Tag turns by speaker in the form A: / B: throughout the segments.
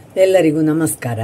A: ಎಲ್ಲರಿಗೂ ನಮಸ್ಕಾರ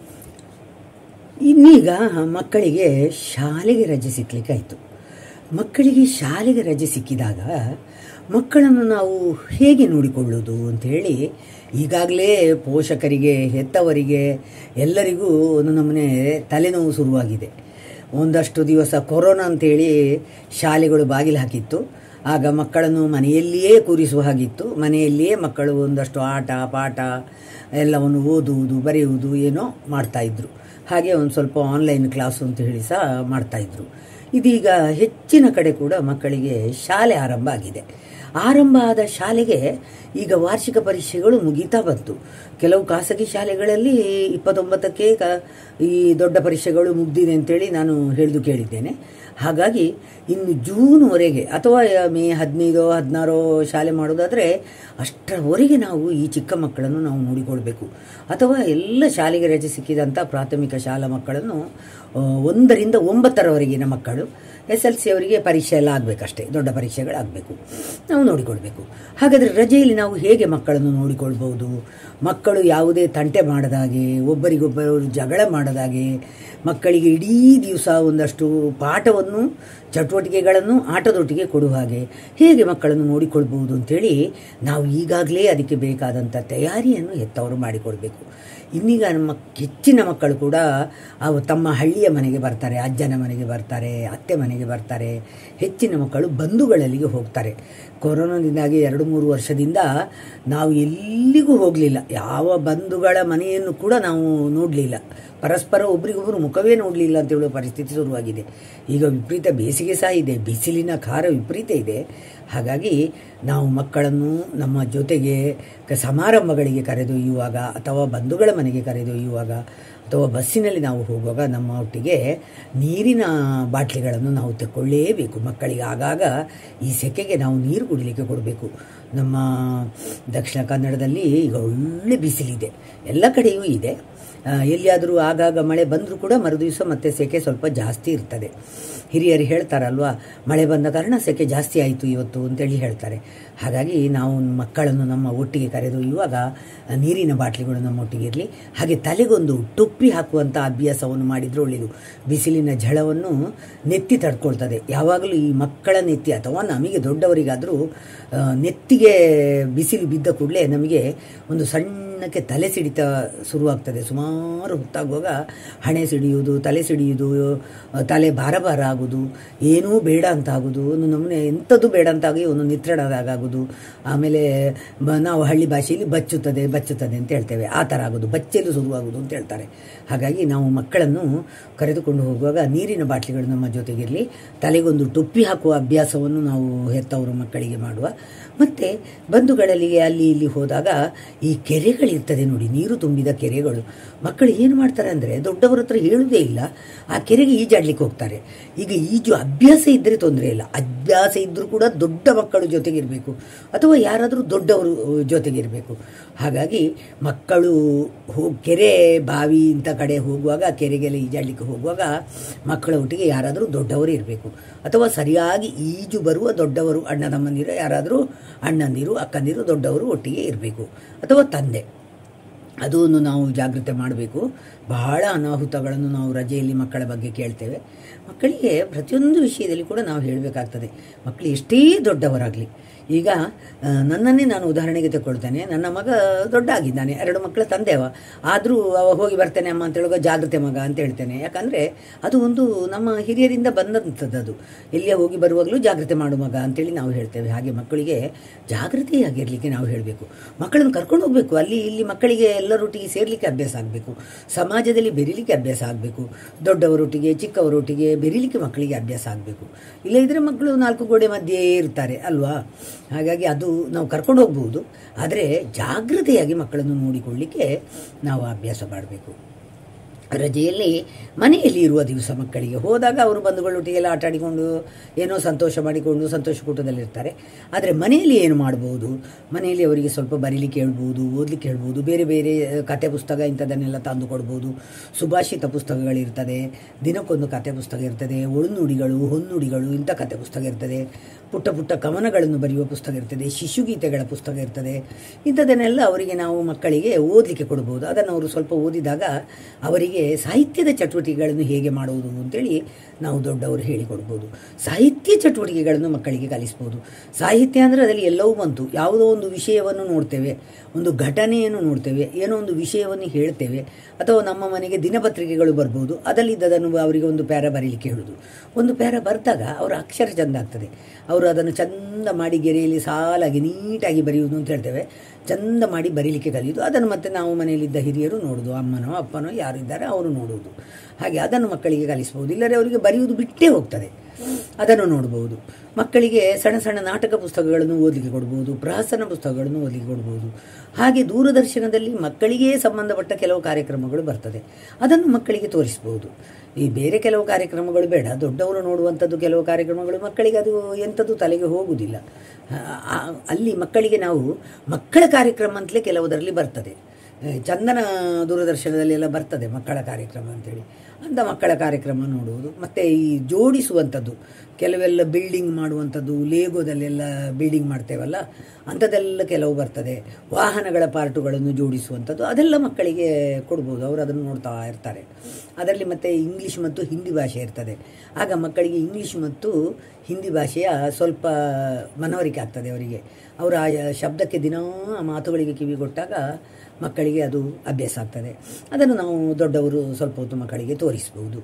A: ಇನ್ನೀಗ ಮಕ್ಕಳಿಗೆ ಶಾಲೆಗೆ ರಜೆ ಸಿಕ್ಕಲಿಕ್ಕಾಯಿತು ಮಕ್ಕಳಿಗೆ ಶಾಲೆಗೆ ರಜೆ ಸಿಕ್ಕಿದಾಗ ಮಕ್ಕಳನ್ನು ನಾವು ಹೇಗೆ ನೋಡಿಕೊಳ್ಳೋದು ಅಂತೇಳಿ ಈಗಾಗಲೇ ಪೋಷಕರಿಗೆ ಹೆತ್ತವರಿಗೆ ಎಲ್ಲರಿಗೂ ಒಂದು ನಮೂನೆ ತಲೆನೋವು ಶುರುವಾಗಿದೆ ಒಂದಷ್ಟು ದಿವಸ ಕೊರೋನಾ ಅಂತೇಳಿ ಶಾಲೆಗಳು ಬಾಗಿಲು ಹಾಕಿತ್ತು ಆಗ ಮಕ್ಕಳನ್ನು ಮನೆಯಲ್ಲಿಯೇ ಕೂರಿಸುವ ಹಾಗಿತ್ತು ಮನೆಯಲ್ಲಿಯೇ ಮಕ್ಕಳು ಒಂದಷ್ಟು ಆಟ ಪಾಠ ಎಲ್ಲವನ್ನು ಓದುವುದು ಬರೆಯುವುದು ಏನೋ ಮಾಡ್ತಾಯಿದ್ರು ಹಾಗೆ ಒಂದು ಸ್ವಲ್ಪ ಆನ್ಲೈನ್ ಕ್ಲಾಸು ಅಂತ ಹೇಳಿ ಸಹ ಮಾಡ್ತಾಯಿದ್ರು ಇದೀಗ ಹೆಚ್ಚಿನ ಕಡೆ ಕೂಡ ಮಕ್ಕಳಿಗೆ ಶಾಲೆ ಆರಂಭ ಆಗಿದೆ ಆರಂಭ ಆದ ಶಾಲೆಗೆ ಈಗ ವಾರ್ಷಿಕ ಪರೀಕ್ಷೆಗಳು ಮುಗೀತಾ ಬಂತು ಕೆಲವು ಖಾಸಗಿ ಶಾಲೆಗಳಲ್ಲಿ ಇಪ್ಪತ್ತೊಂಬತ್ತಕ್ಕೆ ಕ ಈ ದೊಡ್ಡ ಪರೀಕ್ಷೆಗಳು ಮುಗ್ದಿದೆ ಅಂತೇಳಿ ನಾನು ಹೇಳಿದು ಕೇಳಿದ್ದೇನೆ ಹಾಗಾಗಿ ಇನ್ನು ಜೂನ್ವರೆಗೆ ಅಥವಾ ಮೇ ಹದಿನೈದೋ ಹದಿನಾರೋ ಶಾಲೆ ಮಾಡೋದಾದರೆ ಅಷ್ಟರವರೆಗೆ ನಾವು ಈ ಚಿಕ್ಕ ಮಕ್ಕಳನ್ನು ನಾವು ನೋಡಿಕೊಳ್ಬೇಕು ಅಥವಾ ಎಲ್ಲ ಶಾಲೆಗೆ ರಜೆ ಸಿಕ್ಕಿದಂಥ ಪ್ರಾಥಮಿಕ ಶಾಲಾ ಮಕ್ಕಳನ್ನು ಆ, ಒಂದರಿಂದ ಒಂಬತ್ತರವರೆಗಿನ ಮಕ್ಕಳು ಎಸ್ ಎಲ್ ಸಿ ಅವರಿಗೆ ಪರೀಕ್ಷೆ ಎಲ್ಲ ಆಗಬೇಕಷ್ಟೇ ದೊಡ್ಡ ಪರೀಕ್ಷೆಗಳಾಗಬೇಕು ನಾವು ನೋಡಿಕೊಳ್ಬೇಕು ಹಾಗಾದರೆ ರಜೆಯಲ್ಲಿ ನಾವು ಹೇಗೆ ಮಕ್ಕಳನ್ನು ನೋಡಿಕೊಳ್ಬೋದು ಮಕ್ಕಳು ಯಾವುದೇ ತಂಟೆ ಮಾಡದಾಗೆ ಒಬ್ಬರಿಗೊಬ್ಬರು ಜಗಳ ಮಾಡದಾಗೆ ಮಕ್ಕಳಿಗೆ ಇಡೀ ದಿವಸ ಒಂದಷ್ಟು ಪಾಠವನ್ನು ಚಟುವಟಿಕೆಗಳನ್ನು ಆಟದೊಟ್ಟಿಗೆ ಕೊಡುವ ಹಾಗೆ ಹೇಗೆ ಮಕ್ಕಳನ್ನು ನೋಡಿಕೊಳ್ಬಹುದು ಅಂತೇಳಿ ನಾವು ಈಗಾಗಲೇ ಅದಕ್ಕೆ ಬೇಕಾದಂಥ ತಯಾರಿಯನ್ನು ಹೆತ್ತವರು ಮಾಡಿಕೊಡ್ಬೇಕು ಇನ್ನೀಗ ನಮ್ಮ ಹೆಚ್ಚಿನ ಮಕ್ಕಳು ಕೂಡ ಅವು ತಮ್ಮ ಹಳ್ಳಿಯ ಮನೆಗೆ ಬರ್ತಾರೆ ಅಜ್ಜನ ಮನೆಗೆ ಬರ್ತಾರೆ ಅತ್ತೆ ಮನೆಗೆ ಬರ್ತಾರೆ ಹೆಚ್ಚಿನ ಮಕ್ಕಳು ಬಂಧುಗಳಲ್ಲಿಗೆ ಹೋಗ್ತಾರೆ ಕೊರೋನಾದಿಂದಾಗಿ ಎರಡು ಮೂರು ವರ್ಷದಿಂದ ನಾವು ಎಲ್ಲಿಗೂ ಹೋಗಲಿಲ್ಲ ಯಾವ ಬಂಧುಗಳ ಮನೆಯನ್ನು ಕೂಡ ನಾವು ನೋಡಲಿಲ್ಲ ಪರಸ್ಪರ ಒಬ್ರಿಗೊಬ್ಬರು ಮುಖವೇ ನೋಡಲಿಲ್ಲ ಅಂತ ಹೇಳುವ ಪರಿಸ್ಥಿತಿ ಶುರುವಾಗಿದೆ ಈಗ ವಿಪರೀತ ಬೇಸಿಗೆ ಸಹ ಇದೆ ಬಿಸಿಲಿನ ಖಾರ ವಿಪರೀತ ಇದೆ ಹಾಗಾಗಿ ನಾವು ಮಕ್ಕಳನ್ನು ನಮ್ಮ ಜೊತೆಗೆ ಕ- ಸಮಾರಂಭಗಳಿಗೆ ಕರೆದೊಯ್ಯುವಾಗ ಅಥವಾ ಬಂಧುಗಳ ಮನೆಗೆ ಕರೆದೊಯ್ಯುವಾಗ ಅಥವಾ ಬಸ್ಸಿನಲ್ಲಿ ನಾವು ಹೋಗುವಾಗ ನಮ್ಮ ಒಟ್ಟಿಗೆ ನೀರಿನ ಬಾಟ್ಲಿಗಳನ್ನು ನಾವು ತಗೊಳ್ಳೇಬೇಕು ಮಕ್ಕಳಿಗೆ ಆಗಾಗ ಈ ಸೆಕೆಗೆ ನಾವು ನೀರು ಕುಡಿಲಿಕ್ಕೆ ಕೊಡಬೇಕು ನಮ್ಮ ದಕ್ಷಿಣ ಕನ್ನಡದಲ್ಲಿ ಈಗ ಒಳ್ಳೆ ಬಿಸಿಲಿದೆ ಎಲ್ಲ ಕಡೆಯೂ ಇದೆ ಆ, ಎಲ್ಲಿಯಾದರೂ ಆಗಾಗ ಮಳೆ ಬಂದರೂ ಕೂಡ ಮರುದಿವಸ ಮತ್ತೆ ಸೆಕೆ ಸ್ವಲ್ಪ ಜಾಸ್ತಿ ಇರ್ತದೆ ಹಿರಿಯರು ಹೇಳ್ತಾರಲ್ವಾ ಮಳೆ ಬಂದ ಕಾರಣ ಸೆಕೆ ಜಾಸ್ತಿ ಆಯಿತು ಇವತ್ತು ಅಂತೇಳಿ ಹೇಳ್ತಾರೆ ಹಾಗಾಗಿ ನಾವು ಮಕ್ಕಳನ್ನು ನಮ್ಮ ಒಟ್ಟಿಗೆ ಕರೆದೊಯ್ಯುವಾಗ ಆ, ನೀರಿನ ಬಾಟ್ಲಿಗಳು ನಮ್ಮ ಒಟ್ಟಿಗೆ ಇರಲಿ ಹಾಗೆ ತಲೆಗೊಂದು ಟೊಪ್ಪಿ ಹಾಕುವಂಥ ಅಭ್ಯಾಸವನ್ನು ಮಾಡಿದರೆ ಒಳ್ಳೆಯದು ಬಿಸಿಲಿನ ಝಳವನ್ನು ನೆತ್ತಿ ತಡ್ಕೊಳ್ತದೆ ಯಾವಾಗಲೂ ಈ ಮಕ್ಕಳ ನೆತ್ತಿ ಅಥವಾ ನಮಗೆ ದೊಡ್ಡವರಿಗಾದರೂ ಆ, ನೆತ್ತಿಗೆ ಬಿಸಿಲು ಬಿದ್ದ ಕೂಡಲೇ ನಮಗೆ ಒಂದು ಸಣ್ಣಕ್ಕೆ ತಲೆ ಸಿಡಿತ ಶುರುವಾಗ್ತದೆ ಸುಮಾರು ಹೊತ್ತಾಗುವಾಗ ಹಣೆ ಸಿಡಿಯುವುದು ತಲೆ ಸಿಡಿಯುವುದು ಆ, ತಲೆ ಭಾರ ಭಾರ ಆಗೋದು ಏನೂ ಬೇಡ ಅಂತ ಆಗೋದು ಒಂದು ನಮ್ಮನೆ ಎಂಥದ್ದು ಬೇಡ ಅಂತಾಗಿ ಒಂದು ನಿತ್ರಣದಾಗುವುದು ಆಮೇಲೆ ಬ- ನಾವು ಹಳ್ಳಿ ಭಾಷೆಯಲ್ಲಿ ಬಚ್ಚುತ್ತದೆ ಬಚ್ಚುತ್ತದೆ ಅಂತ ಹೇಳ್ತೇವೆ ಆ ಥರ ಆಗೋದು ಬಚ್ಚಲು ಶುರುವಾಗೋದು ಅಂತ ಹೇಳ್ತಾರೆ ಹಾಗಾಗಿ ನಾವು ಮಕ್ಕಳನ್ನು ಕರೆದುಕೊಂಡು ಹೋಗುವಾಗ ನೀರಿನ ಬಾಟ್ಲಿಗಳು ನಮ್ಮ ಜೊತೆಗಿರಲಿ ತಲೆಗೊಂದು ಟೊಪ್ಪಿ ಹಾಕುವ ಅಭ್ಯಾಸವನ್ನು ನಾವು ಹೆತ್ತವರು ಮಕ್ಕಳಿಗೆ ಮಾಡುವ ಮತ್ತು ಬಂಧುಗಳಲ್ಲಿಗೆ ಅಲ್ಲಿ ಇಲ್ಲಿ ಹೋದಾಗ ಈ ಕೆರೆಗಳಿರ್ತದೆ ನೋಡಿ ನೀರು ತುಂಬಿದ ಕೆರೆಗಳು ಮಕ್ಕಳು ಏನು ಮಾಡ್ತಾರೆ ಅಂದರೆ ದೊಡ್ಡವರ ಹತ್ರ ಹೇಳುವುದೇ ಇಲ್ಲ ಆ ಕೆರೆಗೆ ಈಜಾಡ್ಲಿಕ್ಕೆ ಹೋಗ್ತಾರೆ ಈಗ ಈಜು ಅಭ್ಯಾಸ ಇದ್ದರೆ ತೊಂದರೆ ಇಲ್ಲ ಅಭ್ಯಾಸ ಇದ್ದರೂ ಕೂಡ ದೊಡ್ಡ ಮಕ್ಕಳು ಜೊತೆಗಿರಬೇಕು ಅಥವಾ ಯಾರಾದರೂ ದೊಡ್ಡವರು ಜೊತೆಗಿರಬೇಕು ಹಾಗಾಗಿ ಮಕ್ಕಳು ಹೋ ಕೆರೆ ಬಾವಿ ಇಂಥ ಕಡೆ ಹೋಗುವಾಗ ಕೆರೆಗೆಲ್ಲ ಈಜಾಡ್ಲಿಕ್ಕೆ ಹೋಗುವಾಗ ಮಕ್ಕಳ ಒಟ್ಟಿಗೆ ಯಾರಾದರೂ ದೊಡ್ಡವರು ಇರಬೇಕು ಅಥವಾ ಸರಿಯಾಗಿ ಈಜು ಬರುವ ದೊಡ್ಡವರು ಅಣ್ಣ ತಮ್ಮಂದಿರು ಯಾರಾದರೂ ಅಣ್ಣಂದಿರು ಅಕ್ಕಂದಿರು ದೊಡ್ಡವರು ಒಟ್ಟಿಗೆ ಇರಬೇಕು ಅಥವಾ ತಂದೆ ಅದನ್ನು ನಾವು ಜಾಗೃತೆ ಮಾಡಬೇಕು ಬಹಳ ಅನಾಹುತಗಳನ್ನು ನಾವು ರಜೆಯಲ್ಲಿ ಮಕ್ಕಳ ಬಗ್ಗೆ ಕೇಳ್ತೇವೆ ಮಕ್ಕಳಿಗೆ ಪ್ರತಿಯೊಂದು ವಿಷಯದಲ್ಲಿ ಕೂಡ ನಾವು ಹೇಳಬೇಕಾಗ್ತದೆ ಮಕ್ಕಳು ಎಷ್ಟೇ ದೊಡ್ಡವರಾಗಲಿ ಈಗ ಆ, ನನ್ನನ್ನೇ ನಾನು ಉದಾಹರಣೆಗೆ ತಗೊಳ್ತೇನೆ ನನ್ನ ಮಗ ದೊಡ್ಡ ಆಗಿದ್ದಾನೆ ಎರಡು ಮಕ್ಕಳ ತಂದೆವ ಆದರೂ ಅವ ಹೋಗಿ ಬರ್ತೇನೆ ಅಮ್ಮ ಅಂತ ಹೇಳುವಾಗ ಜಾಗೃತೆ ಮಗ ಅಂತ ಹೇಳ್ತೇನೆ ಯಾಕಂದರೆ ಅದು ಒಂದು ನಮ್ಮ ಹಿರಿಯರಿಂದ ಬಂದಂಥದ್ದು ಅದು ಎಲ್ಲಿಯೇ ಹೋಗಿ ಬರುವಾಗಲೂ ಜಾಗೃತೆ ಮಾಡು ಮಗ ಅಂತೇಳಿ ನಾವು ಹೇಳ್ತೇವೆ ಹಾಗೆ ಮಕ್ಕಳಿಗೆ ಜಾಗೃತಿಯಾಗಿರಲಿಕ್ಕೆ ನಾವು ಹೇಳಬೇಕು ಮಕ್ಕಳನ್ನು ಕರ್ಕೊಂಡು ಹೋಗಬೇಕು ಅಲ್ಲಿ ಇಲ್ಲಿ ಮಕ್ಕಳಿಗೆ ಎಲ್ಲರೊಟ್ಟಿಗೆ ಸೇರಲಿಕ್ಕೆ ಅಭ್ಯಾಸ ಆಗಬೇಕು ಸಮಾಜದಲ್ಲಿ ಬೆರೀಲಿಕ್ಕೆ ಅಭ್ಯಾಸ ಆಗಬೇಕು ದೊಡ್ಡವರೊಟ್ಟಿಗೆ ಚಿಕ್ಕವರೊಟ್ಟಿಗೆ ಬೆರೀಲಿಕ್ಕೆ ಮಕ್ಕಳಿಗೆ ಅಭ್ಯಾಸ ಆಗಬೇಕು ಇಲ್ಲ ಇದ್ರೆ ಮಕ್ಕಳು ನಾಲ್ಕು ಗೋಡೆ ಮಧ್ಯೆ ಇರ್ತಾರೆ ಅಲ್ವಾ ಹಾಗಾಗಿ ಅದು ನಾವು ಕರ್ಕೊಂಡು ಹೋಗ್ಬೋದು ಆದರೆ ಜಾಗೃತೆಯಾಗಿ ಮಕ್ಕಳನ್ನು ನೋಡಿಕೊಳ್ಳಿಕ್ಕೆ ನಾವು ಅಭ್ಯಾಸ ಮಾಡಬೇಕು ರಜೆಯಲ್ಲಿ ಮನೆಯಲ್ಲಿ ಇರುವ ದಿವಸ ಮಕ್ಕಳಿಗೆ ಹೋದಾಗ ಅವರು ಬಂಧುಗಳೊಟ್ಟಿಗೆಲ್ಲ ಆಟ ಆಡಿಕೊಂಡು ಏನೋ ಸಂತೋಷ ಮಾಡಿಕೊಂಡು ಸಂತೋಷ ಕೂಟದಲ್ಲಿರ್ತಾರೆ ಆದರೆ ಮನೆಯಲ್ಲಿ ಏನು ಮಾಡ್ಬೋದು ಮನೆಯಲ್ಲಿ ಅವರಿಗೆ ಸ್ವಲ್ಪ ಬರೀಲಿಕ್ಕೆ ಹೇಳ್ಬೋದು ಓದಲಿಕ್ಕೆ ಹೇಳ್ಬೋದು ಬೇರೆ ಬೇರೆ ಕತೆ ಪುಸ್ತಕ ಇಂಥದ್ದನ್ನೆಲ್ಲ ತಂದು ಕೊಡ್ಬೋದು ಸುಭಾಷಿತ ಪುಸ್ತಕಗಳಿರ್ತದೆ ದಿನಕ್ಕೊಂದು ಕತೆ ಪುಸ್ತಕ ಇರ್ತದೆ ಒಳುನುಡಿಗಳು ಹೊನ್ನುಡಿಗಳು ಇಂಥ ಕತೆ ಪುಸ್ತಕ ಇರ್ತದೆ ಪುಟ್ಟ ಪುಟ್ಟ ಕವನಗಳನ್ನು ಬರೆಯುವ ಪುಸ್ತಕ ಇರ್ತದೆ ಶಿಶುಗೀತೆಗಳ ಪುಸ್ತಕ ಇರ್ತದೆ ಇಂಥದನ್ನೆಲ್ಲ ಅವರಿಗೆ ನಾವು ಮಕ್ಕಳಿಗೆ ಓದಲಿಕ್ಕೆ ಕೊಡ್ಬೋದು ಅದನ್ನು ಅವರು ಸ್ವಲ್ಪ ಓದಿದಾಗ ಅವರಿಗೆ ಸಾಹಿತ್ಯದ ಚಟುವಟಿಕೆಗಳನ್ನು ಹೇಗೆ ಮಾಡುವುದು ಅಂತೇಳಿ ನಾವು ದೊಡ್ಡವರು ಹೇಳಿಕೊಡ್ಬೋದು ಸಾಹಿತ್ಯ ಚಟುವಟಿಕೆಗಳನ್ನು ಮಕ್ಕಳಿಗೆ ಕಲಿಸ್ಬೋದು ಸಾಹಿತ್ಯ ಅಂದರೆ ಅದರಲ್ಲಿ ಎಲ್ಲವೂ ಬಂತು ಯಾವುದೋ ಒಂದು ವಿಷಯವನ್ನು ನೋಡ್ತೇವೆ ಒಂದು ಘಟನೆಯನ್ನು ನೋಡ್ತೇವೆ ಏನೋ ಒಂದು ವಿಷಯವನ್ನು ಹೇಳ್ತೇವೆ ಅಥವಾ ನಮ್ಮ ಮನೆಗೆ ದಿನಪತ್ರಿಕೆಗಳು ಬರ್ಬೋದು ಅದರಲ್ಲಿದ್ದದನ್ನು ಅವರಿಗೆ ಒಂದು ಪ್ಯಾರ ಬರೀಲಿಕ್ಕೆ ಹೇಳೋದು ಒಂದು ಪ್ಯಾರ ಬರೆದಾಗ ಅವರ ಅಕ್ಷರ ಚಂದ ಆಗ್ತದೆ ಅವರು ಅದನ್ನು ಚಂದ ಮಾಡಿ ಗೆರೆಯಲ್ಲಿ ಸಾಲಾಗಿ ನೀಟಾಗಿ ಬರೆಯುವುದು ಅಂತ ಹೇಳ್ತೇವೆ ಚಂದ ಮಾಡಿ ಬರೀಲಿಕ್ಕೆ ಕಲಿಯೋದು ಅದನ್ನು ಮತ್ತೆ ನಾವು ಮನೆಯಲ್ಲಿದ್ದ ಹಿರಿಯರು ನೋಡೋದು ಅಮ್ಮನೋ ಅಪ್ಪನೋ ಯಾರಿದ್ದಾರೆ ಅವರು ನೋಡುವುದು ಹಾಗೆ ಅದನ್ನು ಮಕ್ಕಳಿಗೆ ಕಲಿಸ್ಬೋದು ಇಲ್ಲರೆ ಅವರಿಗೆ ಬರೆಯುವುದು ಬಿಟ್ಟೇ ಹೋಗ್ತದೆ ಅದನ್ನು ನೋಡ್ಬೋದು ಮಕ್ಕಳಿಗೆ ಸಣ್ಣ ಸಣ್ಣ ನಾಟಕ ಪುಸ್ತಕಗಳನ್ನು ಓದಲಿಕ್ಕೆ ಕೊಡ್ಬೋದು ಪ್ರಹಸನ ಪುಸ್ತಕಗಳನ್ನು ಓದಲಿಕ್ಕೆ ಕೊಡ್ಬೋದು ಹಾಗೆ ದೂರದರ್ಶನದಲ್ಲಿ ಮಕ್ಕಳಿಗೆ ಸಂಬಂಧಪಟ್ಟ ಕೆಲವು ಕಾರ್ಯಕ್ರಮಗಳು ಬರ್ತದೆ ಅದನ್ನು ಮಕ್ಕಳಿಗೆ ತೋರಿಸ್ಬೋದು ಈ ಬೇರೆ ಕೆಲವು ಕಾರ್ಯಕ್ರಮಗಳು ಬೇಡ ದೊಡ್ಡವರು ನೋಡುವಂಥದ್ದು ಕೆಲವು ಕಾರ್ಯಕ್ರಮಗಳು ಮಕ್ಕಳಿಗೆ ಅದು ಎಂಥದ್ದು ತಲೆಗೆ ಹೋಗುವುದಿಲ್ಲ ಆ, ಅಲ್ಲಿ ಮಕ್ಕಳಿಗೆ ನಾವು ಮಕ್ಕಳ ಕಾರ್ಯಕ್ರಮ ಅಂತಲೇ ಕೆಲವುದರಲ್ಲಿ ಬರ್ತದೆ ಆ, ಚಂದನ ದೂರದರ್ಶನದಲ್ಲಿ ಎಲ್ಲ ಬರ್ತದೆ ಮಕ್ಕಳ ಕಾರ್ಯಕ್ರಮ ಅಂತೇಳಿ ಅಂಥ ಮಕ್ಕಳ ಕಾರ್ಯಕ್ರಮ ನೋಡುವುದು ಮತ್ತು ಈ ಜೋಡಿಸುವಂಥದ್ದು ಕೆಲವೆಲ್ಲ ಬಿಲ್ಡಿಂಗ್ ಮಾಡುವಂಥದ್ದು ಲೇಗೋದಲ್ಲೆಲ್ಲ ಬಿಲ್ಡಿಂಗ್ ಮಾಡ್ತೇವಲ್ಲ ಅಂಥದ್ದೆಲ್ಲ ಕೆಲವು ಬರ್ತದೆ ವಾಹನಗಳ ಪಾರ್ಟುಗಳನ್ನು ಜೋಡಿಸುವಂಥದ್ದು ಅದೆಲ್ಲ ಮಕ್ಕಳಿಗೆ ಕೊಡ್ಬೋದು ಅವರು ಅದನ್ನು ನೋಡ್ತಾ ಇರ್ತಾರೆ ಅದರಲ್ಲಿ ಮತ್ತೆ ಇಂಗ್ಲೀಷ್ ಮತ್ತು ಹಿಂದಿ ಭಾಷೆ ಇರ್ತದೆ ಆಗ ಮಕ್ಕಳಿಗೆ ಇಂಗ್ಲೀಷ್ ಮತ್ತು ಹಿಂದಿ ಭಾಷೆಯ ಸ್ವಲ್ಪ ಮನವರಿಕೆ ಆಗ್ತದೆ ಅವರಿಗೆ ಅವರು ಆ ಶಬ್ದಕ್ಕೆ ದಿನಾ ಆ ಮಾತುಗಳಿಗೆ ಕಿವಿ ಕೊಟ್ಟಾಗ ಮಕ್ಕಳಿಗೆ ಅದು ಅಭ್ಯಾಸ ಆಗ್ತದೆ ಅದನ್ನು ನಾವು ದೊಡ್ಡವರು ಸ್ವಲ್ಪ ಹೊತ್ತು ಮಕ್ಕಳಿಗೆ ತೋರಿಸ್ಬೋದು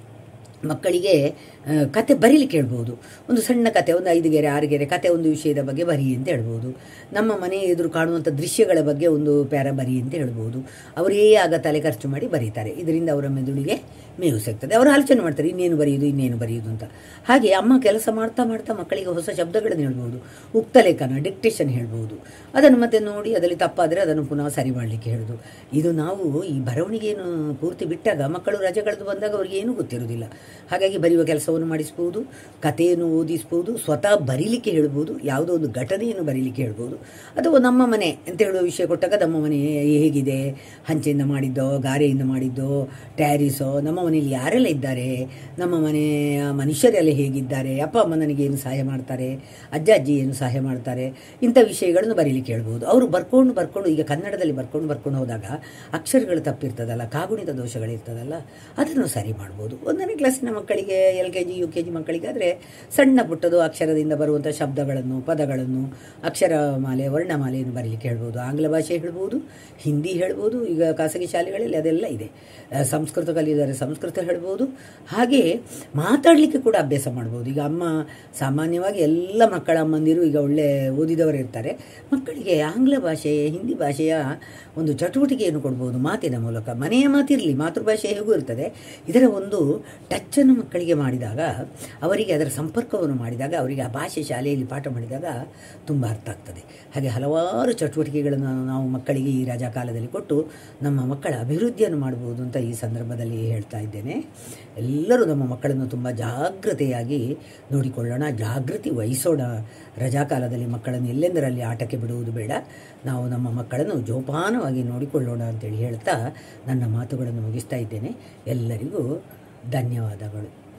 A: ಮಕ್ಕಳಿಗೆ ಆ, ಕತೆ ಬರೀಲಿಕ್ಕೆ ಹೇಳ್ಬೋದು ಒಂದು ಸಣ್ಣ ಕತೆ ಒಂದು ಐದು ಗೆರೆ ಆರು ಗೆರೆ ಕತೆ ಒಂದು ವಿಷಯದ ಬಗ್ಗೆ ಬರಿ ಅಂತ ಹೇಳ್ಬೋದು ನಮ್ಮ ಮನೆ ಎದುರು ಕಾಣುವಂಥ ದೃಶ್ಯಗಳ ಬಗ್ಗೆ ಒಂದು ಪ್ಯಾರ ಬರಿ ಅಂತ ಹೇಳ್ಬೋದು ಅವರೇ ಆಗ ತಲೆ ಖರ್ಚು ಮಾಡಿ ಬರೀತಾರೆ ಇದರಿಂದ ಅವರ ಮೆದುಳಿಗೆ ಮೇವು ಸಿಗ್ತದೆ ಅವರು ಆಲೋಚನೆ ಮಾಡ್ತಾರೆ ಇನ್ನೇನು ಬರೆಯುವುದು ಇನ್ನೇನು ಬರೆಯುವುದು ಅಂತ ಹಾಗೆ ಅಮ್ಮ ಕೆಲಸ ಮಾಡ್ತಾ ಮಾಡ್ತಾ ಮಕ್ಕಳಿಗೆ ಹೊಸ ಶಬ್ದಗಳನ್ನು ಹೇಳ್ಬೋದು ಉಕ್ತ ಲೇಖನ ಡಿಕ್ಟೇಷನ್ ಹೇಳ್ಬೋದು ಅದನ್ನು ಮತ್ತೆ ನೋಡಿ ಅದರಲ್ಲಿ ತಪ್ಪಾದರೆ ಅದನ್ನು ಪುನಃ ಸರಿ ಮಾಡಲಿಕ್ಕೆ ಹೇಳೋದು ಇದು ನಾವು ಈ ಬರವಣಿಗೆಯನ್ನು ಪೂರ್ತಿ ಬಿಟ್ಟಾಗ ಮಕ್ಕಳು ರಜೆಗಳದ್ದು ಬಂದಾಗ ಅವರಿಗೆ ಏನೂ ಗೊತ್ತಿರೋದಿಲ್ಲ ಹಾಗಾಗಿ ಬರೆಯುವ ಕೆಲಸವನ್ನು ಮಾಡಿಸ್ಬೋದು ಕಥೆಯನ್ನು ಓದಿಸ್ಬೋದು ಸ್ವತಃ ಬರೀಲಿಕ್ಕೆ ಹೇಳ್ಬೋದು ಯಾವುದೋ ಒಂದು ಘಟನೆಯನ್ನು ಬರೀಲಿಕ್ಕೆ ಹೇಳ್ಬೋದು ಅಥವಾ ನಮ್ಮ ಮನೆ ಅಂತ ಹೇಳುವ ವಿಷಯ ಕೊಟ್ಟಾಗ ನಮ್ಮ ಮನೆ ಹೇಗಿದೆ ಹಂಚೆಯಿಂದ ಮಾಡಿದ್ದೋ ಗಾರೆಯಿಂದ ಮಾಡಿದ್ದೋ ಟ್ಯಾರಿಸೋ ನಮ್ಮ ಮನೆಯಲ್ಲಿ ಯಾರೆಲ್ಲ ಇದ್ದಾರೆ ನಮ್ಮ ಮನೆಯ ಮನುಷ್ಯರೆಲ್ಲ ಹೇಗಿದ್ದಾರೆ ಅಪ್ಪ ಅಮ್ಮ ನನಗೆ ಏನು ಸಹಾಯ ಮಾಡ್ತಾರೆ ಅಜ್ಜ ಅಜ್ಜಿ ಏನು ಸಹಾಯ ಮಾಡ್ತಾರೆ ಇಂಥ ವಿಷಯಗಳನ್ನು ಬರೀಲಿಕ್ಕೆ ಹೇಳ್ಬೋದು ಅವರು ಬರ್ಕೊಂಡು ಬರ್ಕೊಂಡು ಈಗ ಕನ್ನಡದಲ್ಲಿ ಬರ್ಕೊಂಡು ಬರ್ಕೊಂಡು ಹೋದಾಗ ಅಕ್ಷರಗಳು ತಪ್ಪಿರ್ತದಲ್ಲ ಕಾಗುಣಿತ ದೋಷಗಳಿರ್ತದಲ್ಲ ಅದನ್ನು ಸರಿ ಮಾಡ್ಬೋದು ಒಂದನೇ ಕ್ಲಾಸಿನ ಮಕ್ಕಳಿಗೆ L K G U K G ಮಕ್ಕಳಿಗಾದರೆ ಸಣ್ಣ ಪುಟ್ಟದು ಅಕ್ಷರದಿಂದ ಬರುವಂಥ ಶಬ್ದಗಳನ್ನು ಪದಗಳನ್ನು ಅಕ್ಷರಮಾಲೆ ವರ್ಣಮಾಲೆಯನ್ನು ಬರೀಲಿಕ್ಕೆ ಹೇಳ್ಬೋದು ಆಂಗ್ಲ ಭಾಷೆ ಹೇಳ್ಬೋದು ಹಿಂದಿ ಹೇಳ್ಬೋದು ಈಗ ಖಾಸಗಿ ಶಾಲೆಗಳಲ್ಲಿ ಅದೆಲ್ಲ ಇದೆ ಆ, ಸಂಸ್ಕೃತ ಕಲಿಯೋದಾದ್ರೆ ಸಂಸ್ಕೃತ ಹೇಳ್ಬೋದು ಹಾಗೆ ಮಾತಾಡಲಿಕ್ಕೆ ಕೂಡ ಅಭ್ಯಾಸ ಮಾಡ್ಬೋದು ಈಗ ಅಮ್ಮ ಸಾಮಾನ್ಯವಾಗಿ ಎಲ್ಲ ಮಕ್ಕಳ ಅಮ್ಮಂದಿರು ಈಗ ಒಳ್ಳೆ ಓದಿದವರು ಇರ್ತಾರೆ ಮಕ್ಕಳಿಗೆ ಆಂಗ್ಲ ಭಾಷೆ ಹಿಂದಿ ಭಾಷೆಯ ಒಂದು ಚಟುವಟಿಕೆಯನ್ನು ಕೊಡ್ಬೋದು ಮಾತಿನ ಮೂಲಕ ಮನೆಯ ಮಾತಿರಲಿ ಮಾತೃಭಾಷೆ ಹೇಗೂ ಇರ್ತದೆ ಇದರ ಒಂದು ಟಚ್ಚನ್ನು ಮಕ್ಕಳಿಗೆ ಮಾಡಿದಾಗ ಅವರಿಗೆ ಅದರ ಸಂಪರ್ಕವನ್ನು ಮಾಡಿದಾಗ ಅವರಿಗೆ ಆ ಭಾಷೆ ಶಾಲೆಯಲ್ಲಿ ಪಾಠ ಮಾಡಿದಾಗ ತುಂಬ ಅರ್ಥ ಆಗ್ತದೆ ಹಾಗೆ ಹಲವಾರು ಚಟುವಟಿಕೆಗಳನ್ನು ನಾವು ಮಕ್ಕಳಿಗೆ ಈ ರಜಾ ಕಾಲದಲ್ಲಿ ಕೊಟ್ಟು ನಮ್ಮ ಮಕ್ಕಳ ಅಭಿವೃದ್ಧಿಯನ್ನು ಮಾಡಬಹುದು ಅಂತ ಈ ಸಂದರ್ಭದಲ್ಲಿ ಹೇಳ್ತಾ ಇದ್ದೇನೆ ಎಲ್ಲರೂ ನಮ್ಮ ಮಕ್ಕಳನ್ನು ತುಂಬ ಜಾಗ್ರತೆಯಾಗಿ ನೋಡಿಕೊಳ್ಳೋಣ ಜಾಗೃತಿ ವಹಿಸೋಣ ರಜಾಕಾಲದಲ್ಲಿ ಮಕ್ಕಳನ್ನು ಎಲ್ಲೆಂದರಲ್ಲಿ ಆಟಕ್ಕೆ ಬಿಡುವುದು ಬೇಡ ನಾವು ನಮ್ಮ ಮಕ್ಕಳನ್ನು ಜೋಪಾನವಾಗಿ ನೋಡಿಕೊಳ್ಳೋಣ ಅಂತೇಳಿ ಹೇಳ್ತಾ ನನ್ನ ಮಾತುಗಳನ್ನು ಮುಗಿಸ್ತಾ ಇದ್ದೇನೆ ಎಲ್ಲರಿಗೂ ಧನ್ಯವಾದಗಳು